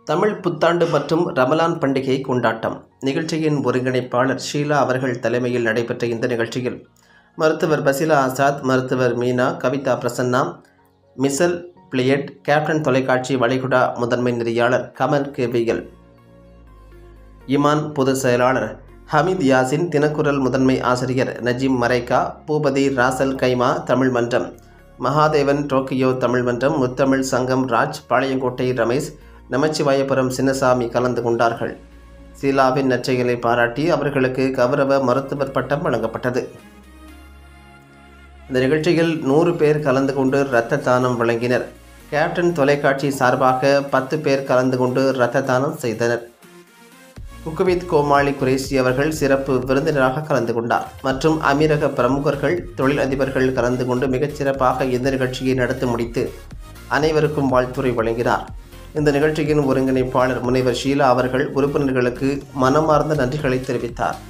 தமிழ் புத்தாண்டு மற்றும் ரமலான் பண்டிகை கொண்டாட்டம் நிகழ்ச்சியின் ஒருங்கிணைப்பாளர் ஷீலா அவர்கள் தலைமையில் நடைபெற்ற இந்த நிகழ்ச்சியில் மருத்துவர் பசிலா ஆசாத் மருத்துவர் மீனா கவிதா பிரசன்னா மிசல் பிளியட் கேப்டன் தொலைக்காட்சி வளைகுடா முதன்மை நெறியாளர் கமல் கேவியல் இமான் பொதுச் செயலாளர் ஹமீத் யாசின் தினக்குரல் முதன்மை ஆசிரியர் நஜீம் மரைக்கா பூபதி ராசல் கைமா தமிழ் மன்றம் மகாதேவன் டோக்கியோ தமிழ் மன்றம் முத்தமிழ் சங்கம் ராஜ் பாளையங்கோட்டை ரமேஷ் நமச்சிவாயபுரம் சின்னசாமி கலந்து கொண்டார்கள் சீலாவின் நற்செயலை பாராட்டி அவர்களுக்கு கௌரவ மருத்துவர் பட்டம் வழங்கப்பட்டது இந்த நிகழ்ச்சியில் நூறு பேர் கலந்து கொண்டு இரத்த தானம் வழங்கினர் கேப்டன் தொலைக்காட்சி சார்பாக பத்து பேர் கலந்து கொண்டு இரத்த தானம் செய்தனர் குக்குவித் கோமாளி குரேஷி அவர்கள் சிறப்பு விருந்தினராக கலந்து கொண்டார் மற்றும் அமீரக பிரமுகர்கள் தொழிலதிபர்கள் கலந்து கொண்டு மிகச்சிறப்பாக இந்த நிகழ்ச்சியை நடத்தி முடித்து அனைவருக்கும் வாழ்த்துரை வழங்கினார் இந்த நிகழ்ச்சியின் ஒருங்கிணைப்பாளர் முனைவர் ஷீலா அவர்கள் உறுப்பினர்களுக்கு மனமார்ந்த நன்றிகளை தெரிவித்தார்